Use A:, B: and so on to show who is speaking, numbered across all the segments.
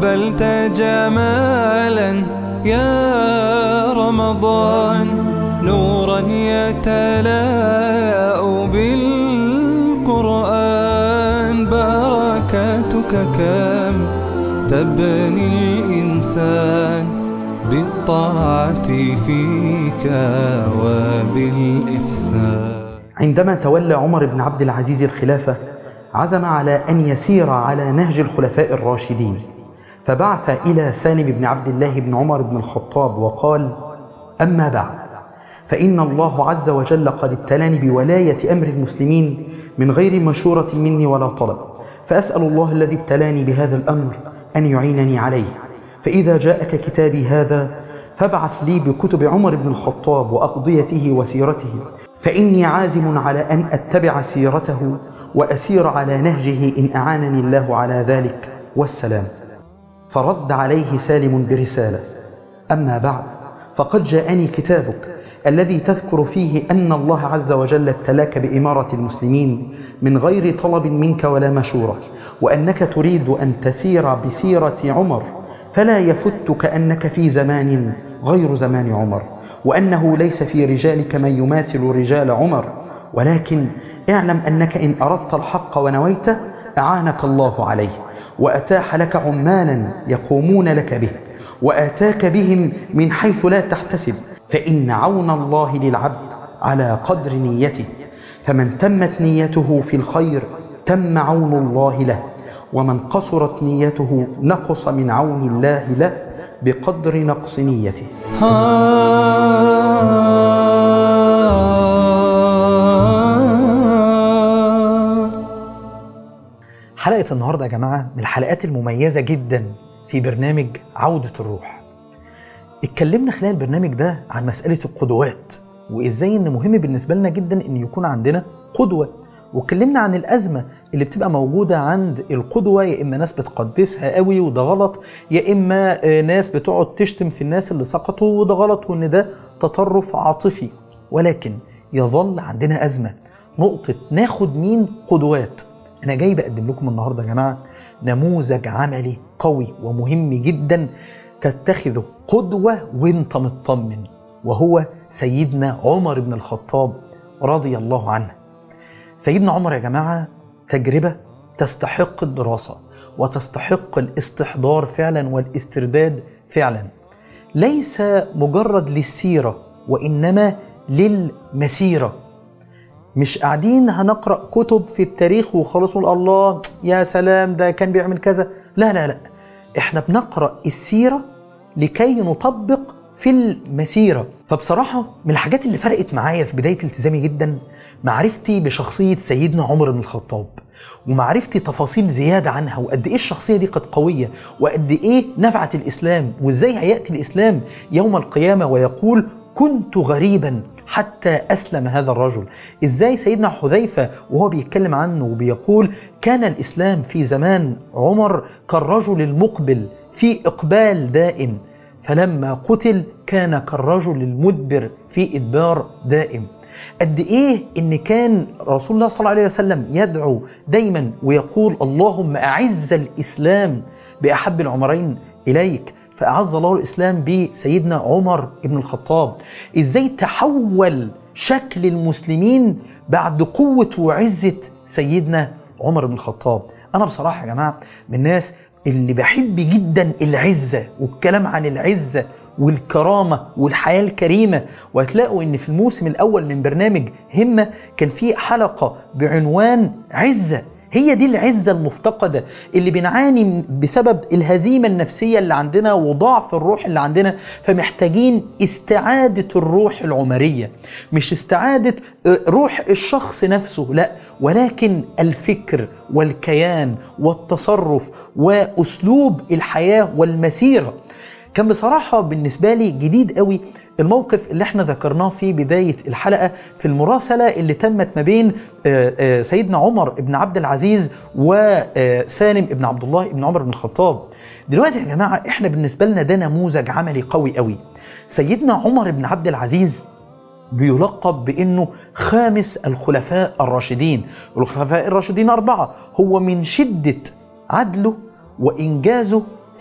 A: أقبلت جمالا يا رمضان نورا يتلاء بالقرآن بركاتك كم تبني الإنسان بالطاعة فيك وبالإحسان
B: عندما تولى عمر بن عبد العزيز الخلافة عزم على أن يسير على نهج الخلفاء الراشدين فبعث إلى سالم بن عبد الله بن عمر بن الخطاب وقال أما بعد فإن الله عز وجل قد ابتلاني بولاية أمر المسلمين من غير مشورة مني ولا طلب فأسأل الله الذي ابتلاني بهذا الأمر أن يعينني عليه فإذا جاءك كتابي هذا فابعث لي بكتب عمر بن الخطاب وأقضيته وسيرته فإني عازم على أن أتبع سيرته وأسير على نهجه إن أعانني الله على ذلك والسلام فرد عليه سالم برسالة أما بعد فقد جاءني كتابك الذي تذكر فيه أن الله عز وجل ابتلاك بإمارة المسلمين من غير طلب منك ولا مشورة وأنك تريد أن تسير بسيرة عمر فلا يفتك أنك في زمان غير زمان عمر وأنه ليس في رجالك من يماثل رجال عمر ولكن اعلم أنك إن أردت الحق ونويته أعانك الله عليه وأتاح لك عمالا يقومون لك به وآتاك بهم من حيث لا تحتسب فإن عون الله للعبد على قدر نيته فمن تمت نيته في الخير تم عون الله له ومن قصرت نيته نقص من عون الله له بقدر نقص نيته حلقة النهاردة يا جماعة من الحلقات المميزة جدا في برنامج عودة الروح اتكلمنا خلال البرنامج ده عن مسألة القدوات وإزاي إن مهم بالنسبة لنا جدا إن يكون عندنا قدوة واتكلمنا عن الأزمة اللي بتبقى موجودة عند القدوة يا إما ناس بتقدسها قوي وده غلط يا إما ناس بتقعد تشتم في الناس اللي سقطوا وده غلط وإن ده تطرف عاطفي ولكن يظل عندنا أزمة نقطة ناخد مين قدوات أنا جاي بقدم لكم النهاردة يا جماعة نموذج عملي قوي ومهم جدا تتخذه قدوة وانت مطمن وهو سيدنا عمر بن الخطاب رضي الله عنه سيدنا عمر يا جماعة تجربة تستحق الدراسة وتستحق الاستحضار فعلا والاسترداد فعلا ليس مجرد للسيرة وإنما للمسيرة مش قاعدين هنقرأ كتب في التاريخ وخلاص نقول الله يا سلام ده كان بيعمل كذا لا لا لا احنا بنقرأ السيرة لكي نطبق في المسيرة فبصراحة من الحاجات اللي فرقت معايا في بداية التزامي جدا معرفتي بشخصية سيدنا عمر بن الخطاب ومعرفتي تفاصيل زيادة عنها وقد ايه الشخصية دي كانت قوية وقد ايه نفعت الإسلام وازاي هيأتي الإسلام يوم القيامة ويقول كنت غريبا حتى أسلم هذا الرجل إزاي سيدنا حذيفة وهو بيتكلم عنه وبيقول كان الإسلام في زمان عمر كالرجل المقبل في إقبال دائم فلما قتل كان كالرجل المدبر في إدبار دائم قد إيه إن كان رسول الله صلى الله عليه وسلم يدعو دايما ويقول اللهم أعز الإسلام بأحب العمرين إليك فأعز الله الإسلام بسيدنا عمر بن الخطاب إزاي تحول شكل المسلمين بعد قوة وعزة سيدنا عمر بن الخطاب أنا بصراحة يا جماعة من الناس اللي بحب جدا العزة والكلام عن العزة والكرامة والحياة الكريمة وهتلاقوا ان في الموسم الاول من برنامج همة كان في حلقة بعنوان عزة هي دي العزة المفتقدة اللي بنعاني بسبب الهزيمة النفسية اللي عندنا وضعف الروح اللي عندنا فمحتاجين استعادة الروح العمرية مش استعادة روح الشخص نفسه لا ولكن الفكر والكيان والتصرف وأسلوب الحياة والمسيرة كان بصراحة بالنسبة لي جديد قوي الموقف اللي احنا ذكرناه في بداية الحلقة في المراسلة اللي تمت ما بين سيدنا عمر بن عبد العزيز وسالم بن عبد الله بن عمر بن الخطاب دلوقتي يا جماعة احنا بالنسبة لنا ده نموذج عملي قوي قوي سيدنا عمر بن عبد العزيز بيلقب بأنه خامس الخلفاء الراشدين الخلفاء الراشدين أربعة هو من شدة عدله وإنجازه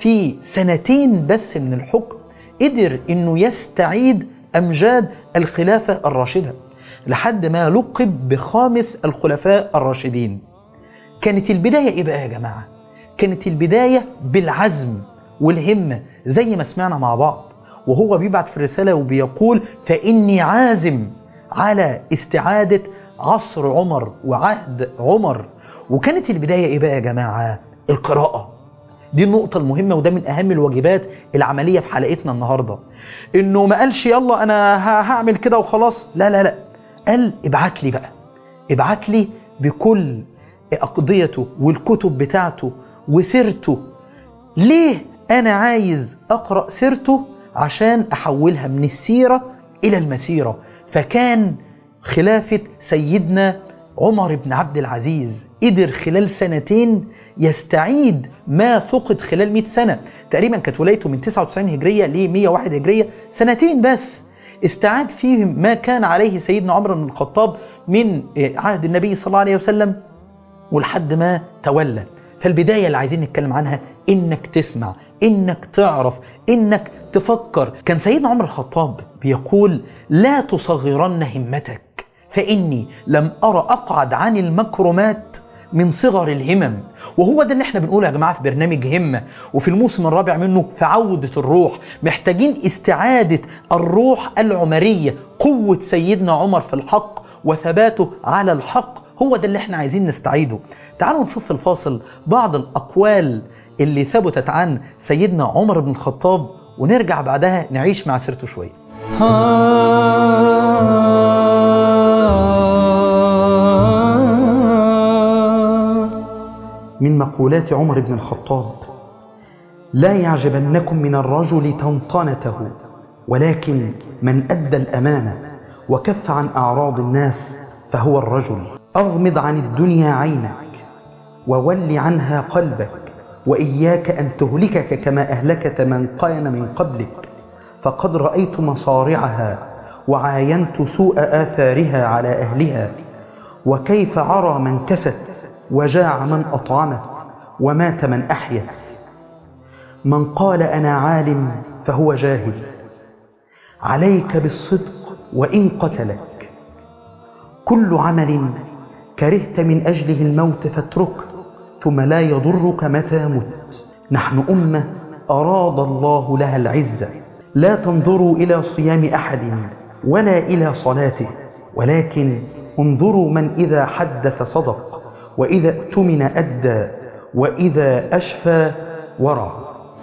B: في سنتين بس من الحكم قدر انه يستعيد امجاد الخلافة الراشدة لحد ما لقب بخامس الخلفاء الراشدين كانت البداية ايه بقى يا جماعة كانت البداية بالعزم والهمة زي ما سمعنا مع بعض وهو بيبعت في الرسالة وبيقول فإني عازم على استعادة عصر عمر وعهد عمر وكانت البداية ايه بقى يا جماعة القراءة دي النقطة المهمة وده من أهم الواجبات العملية في حلقتنا النهاردة إنه ما قالش يلا أنا هعمل كده وخلاص لا لا لا قال ابعت لي بقى ابعت لي بكل أقضيته والكتب بتاعته وسيرته ليه أنا عايز أقرأ سيرته عشان أحولها من السيرة إلى المسيرة فكان خلافة سيدنا عمر بن عبد العزيز قدر خلال سنتين يستعيد ما فقد خلال 100 سنة تقريبا كانت ولايته من 99 هجرية ل 101 هجرية سنتين بس استعاد فيهم ما كان عليه سيدنا عمر بن الخطاب من عهد النبي صلى الله عليه وسلم ولحد ما تولى فالبداية اللي عايزين نتكلم عنها إنك تسمع إنك تعرف إنك تفكر كان سيدنا عمر الخطاب بيقول لا تصغرن همتك فإني لم أرى أقعد عن المكرمات من صغر الهمم وهو ده اللي احنا بنقوله يا جماعة في برنامج همة وفي الموسم الرابع منه في عودة الروح محتاجين استعادة الروح العمرية قوة سيدنا عمر في الحق وثباته على الحق هو ده اللي احنا عايزين نستعيده تعالوا نشوف في الفاصل بعض الأقوال اللي ثبتت عن سيدنا عمر بن الخطاب ونرجع بعدها نعيش مع سيرته شوية من مقولات عمر بن الخطاب لا يعجبنكم من الرجل تنطنته ولكن من أدى الأمانة وكف عن أعراض الناس فهو الرجل أغمض عن الدنيا عينك وول عنها قلبك وإياك أن تهلكك كما أهلكت من كان من قبلك فقد رأيت مصارعها وعاينت سوء آثارها على أهلها وكيف عرى من كست وجاع من أطعمت ومات من أحيت من قال أنا عالم فهو جاهل عليك بالصدق وإن قتلك كل عمل كرهت من أجله الموت فاتركه ثم لا يضرك متى مت نحن أمة أراد الله لها العزة لا تنظروا إلى صيام أحد ولا إلى صلاته ولكن انظروا من إذا حدث صدق وإذا اؤتمن أدى وإذا أشفى ورع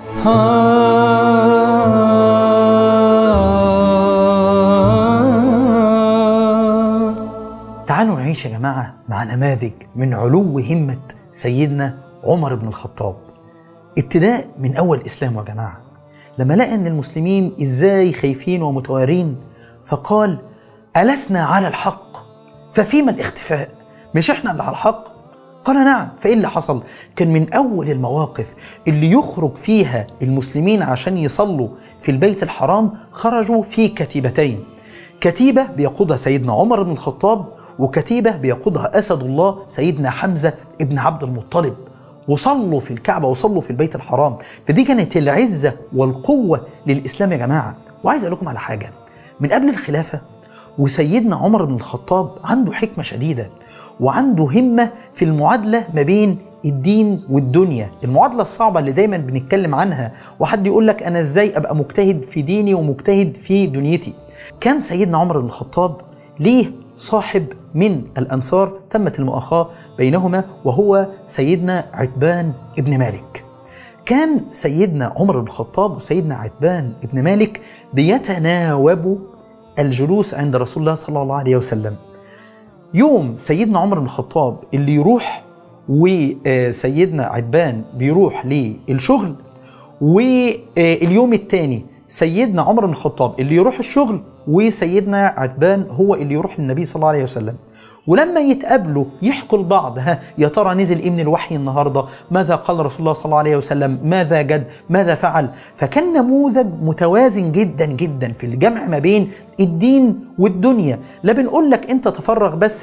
B: تعالوا نعيش يا جماعة مع نماذج من علو همة سيدنا عمر بن الخطاب ابتداء من أول إسلام يا جماعة لما لقى أن المسلمين إزاي خايفين ومتوارين فقال ألسنا على الحق ففيما الاختفاء مش إحنا اللي على الحق قال نعم فإيه اللي حصل كان من أول المواقف اللي يخرج فيها المسلمين عشان يصلوا في البيت الحرام خرجوا في كتيبتين كتيبة بيقودها سيدنا عمر بن الخطاب وكتيبة بيقودها أسد الله سيدنا حمزة ابن عبد المطلب وصلوا في الكعبة وصلوا في البيت الحرام فدي كانت العزة والقوة للإسلام يا جماعة وعايز أقول لكم على حاجة من قبل الخلافة وسيدنا عمر بن الخطاب عنده حكمة شديدة وعنده همة في المعادلة ما بين الدين والدنيا المعادلة الصعبة اللي دايما بنتكلم عنها وحد يقول لك أنا إزاي أبقى مجتهد في ديني ومجتهد في دنيتي كان سيدنا عمر بن الخطاب ليه صاحب من الأنصار تمت المؤاخاة بينهما وهو سيدنا عتبان ابن مالك كان سيدنا عمر بن الخطاب وسيدنا عتبان ابن مالك بيتناوبوا الجلوس عند رسول الله صلى الله عليه وسلم يوم سيدنا عمر بن الخطاب اللي يروح وسيدنا عتبان بيروح للشغل واليوم الثاني سيدنا عمر بن الخطاب اللي يروح الشغل وسيدنا عتبان هو اللي يروح للنبي صلى الله عليه وسلم ولما يتقابلوا يحكوا لبعض ها يا ترى نزل ايه من الوحي النهارده ماذا قال رسول الله صلى الله عليه وسلم ماذا جد ماذا فعل فكان نموذج متوازن جدا جدا في الجمع ما بين الدين والدنيا لا بنقول لك انت تفرغ بس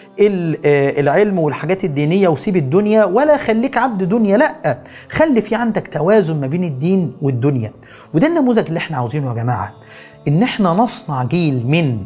B: للعلم والحاجات الدينية وسيب الدنيا ولا خليك عبد دنيا لا خلي في عندك توازن ما بين الدين والدنيا وده النموذج اللي احنا عاوزينه يا جماعة ان احنا نصنع جيل من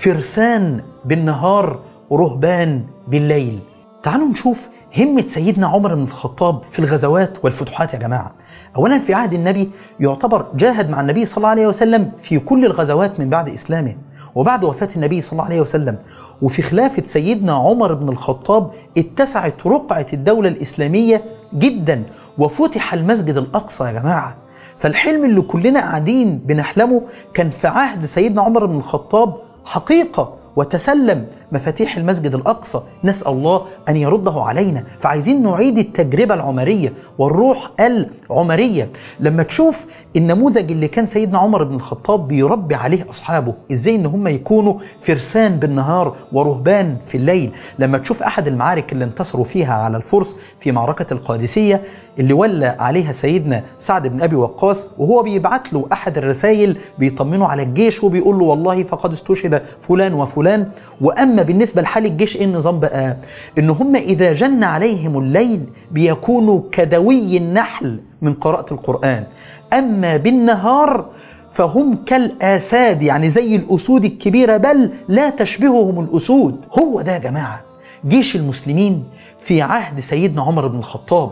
B: فرسان بالنهار ورهبان بالليل تعالوا نشوف همة سيدنا عمر بن الخطاب في الغزوات والفتوحات يا جماعة أولا في عهد النبي يعتبر جاهد مع النبي صلى الله عليه وسلم في كل الغزوات من بعد إسلامه وبعد وفاة النبي صلى الله عليه وسلم وفي خلافة سيدنا عمر بن الخطاب اتسعت رقعة الدولة الإسلامية جدا وفتح المسجد الأقصى يا جماعة فالحلم اللي كلنا قاعدين بنحلمه كان في عهد سيدنا عمر بن الخطاب حقيقة وتسلم مفاتيح المسجد الأقصى نسأل الله أن يرده علينا فعايزين نعيد التجربة العمرية والروح العمرية لما تشوف النموذج اللي كان سيدنا عمر بن الخطاب بيربي عليه أصحابه إزاي إن هم يكونوا فرسان بالنهار ورهبان في الليل لما تشوف أحد المعارك اللي انتصروا فيها على الفرس في معركة القادسية اللي ولى عليها سيدنا سعد بن أبي وقاص وهو بيبعت له أحد الرسائل بيطمنه على الجيش وبيقول له والله فقد استشهد فلان وفلان وأما بالنسبة لحال الجيش إيه النظام بقى إن هم إذا جن عليهم الليل بيكونوا كدوي النحل من قراءة القرآن أما بالنهار فهم كالآساد يعني زي الأسود الكبيرة بل لا تشبههم الأسود هو ده يا جماعة جيش المسلمين في عهد سيدنا عمر بن الخطاب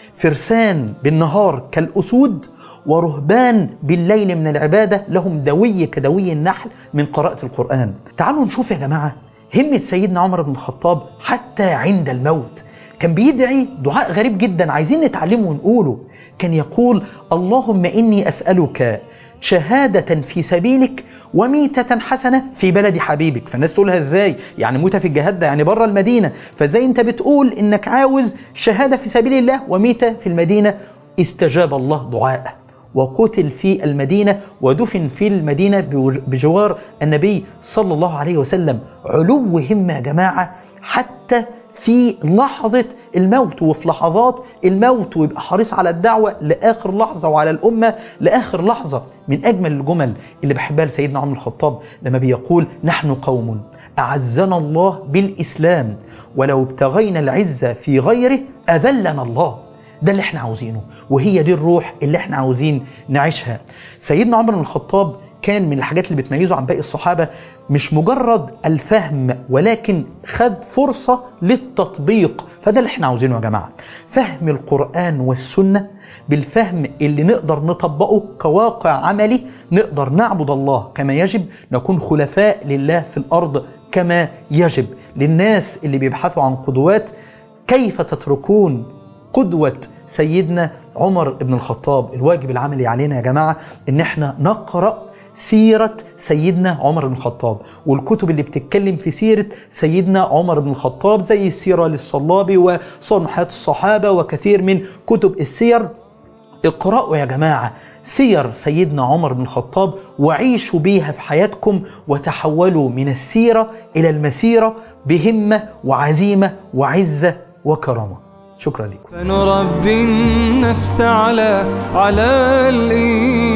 B: فرسان بالنهار كالأسود ورهبان بالليل من العبادة لهم دوي كدوي النحل من قراءة القرآن تعالوا نشوف يا جماعة همة سيدنا عمر بن الخطاب حتى عند الموت كان بيدعي دعاء غريب جدا عايزين نتعلمه ونقوله كان يقول اللهم إني أسألك شهادة في سبيلك وميتة حسنة في بلد حبيبك فالناس تقولها ازاي يعني موتة في الجهاد ده يعني بره المدينة فازاي انت بتقول انك عاوز شهادة في سبيل الله وميتة في المدينة استجاب الله دعاءه وقتل في المدينة ودفن في المدينة بجوار النبي صلى الله عليه وسلم علو همة يا جماعة حتى في لحظة الموت وفي لحظات الموت ويبقى حريص على الدعوة لآخر لحظة وعلى الأمة لآخر لحظة من أجمل الجمل اللي بحبها لسيدنا عمر الخطاب لما بيقول نحن قوم أعزنا الله بالإسلام ولو ابتغينا العزة في غيره أذلنا الله ده اللي احنا عاوزينه وهي دي الروح اللي احنا عاوزين نعيشها سيدنا عمر بن الخطاب كان من الحاجات اللي بتميزه عن باقي الصحابة مش مجرد الفهم ولكن خد فرصة للتطبيق فده اللي احنا عاوزينه يا جماعة فهم القرآن والسنة بالفهم اللي نقدر نطبقه كواقع عملي نقدر نعبد الله كما يجب نكون خلفاء لله في الأرض كما يجب للناس اللي بيبحثوا عن قدوات كيف تتركون قدوة سيدنا عمر بن الخطاب الواجب العملي علينا يا جماعة ان احنا نقرأ سيرة سيدنا عمر بن الخطاب والكتب اللي بتتكلم في سيرة سيدنا عمر بن الخطاب زي السيرة للصلابي وصون حياة الصحابة وكثير من كتب السير اقرأوا يا جماعة سير سيدنا عمر بن الخطاب وعيشوا بيها في حياتكم وتحولوا من السيرة إلى المسيرة بهمة وعزيمة وعزة وكرامة شكرا لكم
A: فنربي النفس على على الإيمان